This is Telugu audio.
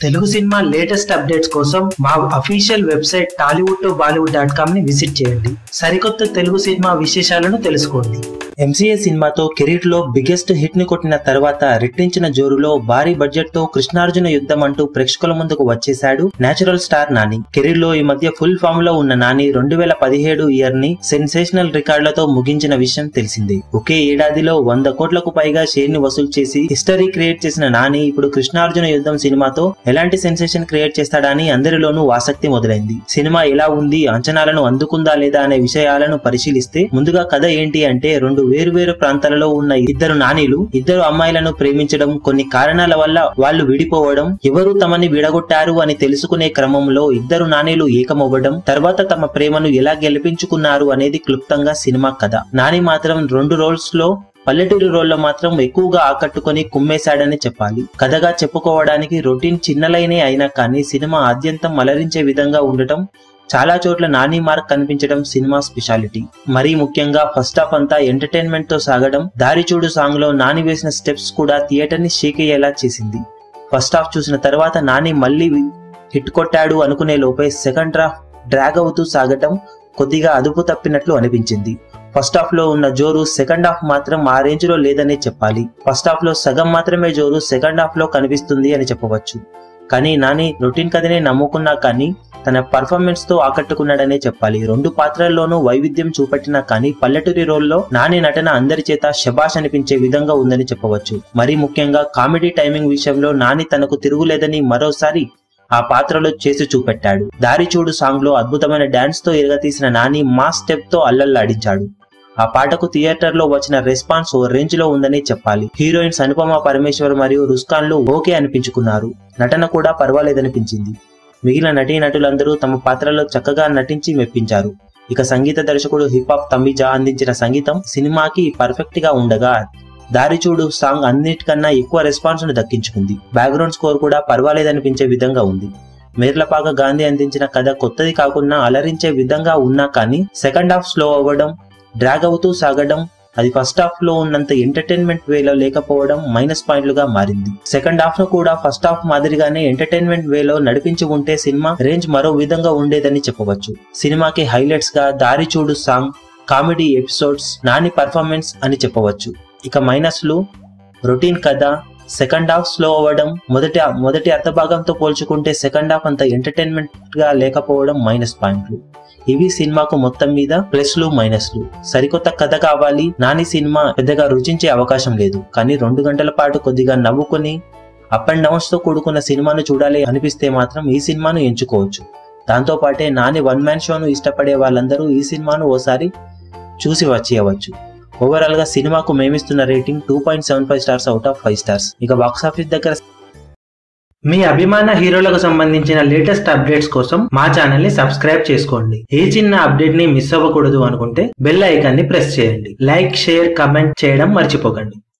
తెలుగు సినిమా లేటెస్ట్ అప్డేట్స్ కోసం మా official website Tollywood to Bollywood dot com ని విజిట్ చేయండి సరికొత్త తెలుగు సినిమా విశేషాలను తెలుసుకోండి ఎంసీఏ సినిమాతో కెరీర్ లో బిగ్గెస్ట్ హిట్ ని కొట్టిన తర్వాత రెట్టించిన జోరులో భారీ బడ్జెట్ తో కృష్ణార్జున యుద్ధం అంటూ ప్రేక్షకుల ముందుకు వచ్చేశాడు నేచురల్ స్టార్ నాని కెరీర్ లో ఈ మధ్య ఫుల్ ఫామ్ లో ఉన్న నాని రెండు వేల పదిహేడు ఇయర్ ని సెన్సేషనల్ రికార్డులతో ముగించిన విషయం తెలిసిందే ఒకే ఏడాదిలో వంద కోట్లకు పైగా షేర్ ని వసూలు చేసి హిస్టరీ క్రియేట్ చేసిన నాని ఇప్పుడు కృష్ణార్జున యుద్ధం సినిమాతో ఎలాంటి సెన్సేషన్ క్రియేట్ చేస్తాడని అందరిలోనూ ఆసక్తి మొదలైంది సినిమా ఎలా ఉంది అంచనాలను అందుకుందా లేదా అనే విషయాలను పరిశీలిస్తే ముందుగా కథ ఏంటి అంటే రెండు వేరువేరు ప్రాంతాలలో ఉన్న ఇద్దరు నానీలు ఇద్దరు అమ్మాయిలను ప్రేమించడం కొన్ని కారణాల వల్ల వాళ్ళు విడిపోవడం ఎవరు తమని విడగొట్టారు అని తెలుసుకునే క్రమంలో ఇద్దరు నానీలు ఏకమవ్వడం తర్వాత తమ ప్రేమను ఎలా గెలిపించుకున్నారు అనేది క్లుప్తంగా సినిమా కథ నాని మాత్రం రెండు రోల్స్ లో పల్లెటూరు రోల్లో మాత్రం ఎక్కువగా ఆకట్టుకొని కుమ్మేశాడని చెప్పాలి కథగా చెప్పుకోవడానికి రొటీన్ చిన్నలైనే అయినా కానీ సినిమా ఆద్యంతం అలరించే విధంగా ఉండటం చాలా చోట్ల నాని మార్క్ కనిపించడం సినిమా స్పెషాలిటీ మరీ ముఖ్యంగా ఫస్ట్ హాఫ్ అంతా ఎంటర్టైన్మెంట్ తో సాగడం దారి చూడు సాంగ్ లో నాని వేసిన స్టెప్స్ కూడా థియేటర్ ని షేక్ అయ్యేలా చేసింది ఫస్ట్ హాఫ్ చూసిన తర్వాత నాని మళ్ళీ హిట్ కొట్టాడు అనుకునే లోపే సెకండ్ హాఫ్ డ్రాగ్ అవుతూ సాగటం కొద్దిగా అదుపు తప్పినట్లు అనిపించింది ఫస్ట్ హాఫ్ లో ఉన్న జోరు సెకండ్ హాఫ్ మాత్రం ఆ రేంజ్ లో లేదనే చెప్పాలి ఫస్ట్ హాఫ్ లో సగం మాత్రమే జోరు సెకండ్ హాఫ్ లో కనిపిస్తుంది అని చెప్పవచ్చు కానీ నాని రొటీన్ కథనే నమ్ముకున్నా కానీ తన పర్ఫార్మెన్స్ తో ఆకట్టుకున్నాడనే చెప్పాలి రెండు పాత్రల్లోనూ వైవిధ్యం చూపెట్టినా కానీ పల్లెటూరి రోల్లో నాని నటన అందరి చేత శబాష్ అనిపించే విధంగా ఉందని చెప్పవచ్చు మరీ ముఖ్యంగా కామెడీ టైమింగ్ విషయంలో నాని తనకు తిరుగులేదని మరోసారి ఆ పాత్రలో చేసి చూపెట్టాడు దారి చూడు సాంగ్ లో అద్భుతమైన డాన్స్ తో ఎరగతీసిన నాని మా స్టెప్ తో అల్లల్లాడించాడు ఆ పాటకు థియేటర్ లో వచ్చిన రెస్పాన్స్ ఓ రేంజ్ లో ఉందని చెప్పాలి హీరోయిన్స్ అనుపమ పరమేశ్వర్ మరియు రుస్కాన్లు ఓకే అనిపించుకున్నారు నటన కూడా పర్వాలేదనిపించింది మిగిలిన నటీ నటులందరూ తమ పాత్రలో చక్కగా నటించి మెప్పించారు ఇక సంగీత దర్శకుడు హిప్ హాప్ తమ్మిజా అందించిన సంగీతం సినిమాకి పర్ఫెక్ట్ గా ఉండగా దారి చూడు సాంగ్ అన్నిటికన్నా ఎక్కువ రెస్పాన్స్ ను దక్కించుకుంది బ్యాక్గ్రౌండ్ స్కోర్ కూడా పర్వాలేదనిపించే విధంగా ఉంది మేర్లపాక గాంధీ అందించిన కథ కొత్తది కాకుండా అలరించే విధంగా ఉన్నా కానీ సెకండ్ హాఫ్ స్లో అవ్వడం డ్రాగ్ అవుతూ సాగడం అది ఫస్ట్ హాఫ్ లో ఉన్నంత ఎంటర్టైన్మెంట్ వేలో లేకపోవడం మైనస్ పాయింట్లుగా మారింది సెకండ్ హాఫ్ ను కూడా ఫస్ట్ హాఫ్ మాదిరిగానే ఎంటర్టైన్మెంట్ వేలో నడిపించి ఉంటే సినిమా రేంజ్ మరో విధంగా ఉండేదని చెప్పవచ్చు సినిమాకి హైలైట్స్ గా దారి చూడు song comedy episodes Nani performance అని చెప్పవచ్చు ఇక మైనస్లు రొటీన్ కథ సెకండ్ హాఫ్ స్లో అవ్వడం మొదటి మొదటి అర్ధభాగంతో పోల్చుకుంటే సెకండ్ హాఫ్ అంత ఎంటర్టైన్మెంట్ గా లేకపోవడం మైనస్ పాయింట్లు ఇవి సినిమాకు మొత్తం మీద ప్లస్లు మైనస్లు సరికొత్త కథ కావాలి నాని సినిమా పెద్దగా రుచించే అవకాశం లేదు కానీ రెండు గంటల పాటు కొద్దిగా నవ్వుకొని అప్ అండ్ డౌన్స్ తో కూడుకున్న సినిమాను చూడాలి అనిపిస్తే మాత్రం ఈ సినిమాను ఎంచుకోవచ్చు దాంతో పాటే నాని వన్ మ్యాన్ షోను ఇష్టపడే వాళ్ళందరూ ఈ సినిమాను ఓసారి చూసి వచ్చేయవచ్చు ఓవరాల్ గా సినిమాకు మేమిస్తున్న rating two point seven five stars out of five stars ఇక బాక్స్ ఆఫీస్ దగ్గర మీ అభిమాన హీరోలకు సంబంధించిన లేటెస్ట్ అప్డేట్స్ కోసం మా ఛానల్ ని సబ్స్క్రైబ్ చేసుకోండి ఏ చిన్న అప్డేట్ ని మిస్ అవ్వకూడదు అనుకుంటే బెల్ ఐకాన్ ని ప్రెస్ చేయండి లైక్ షేర్ కమెంట్ చేయడం మర్చిపోకండి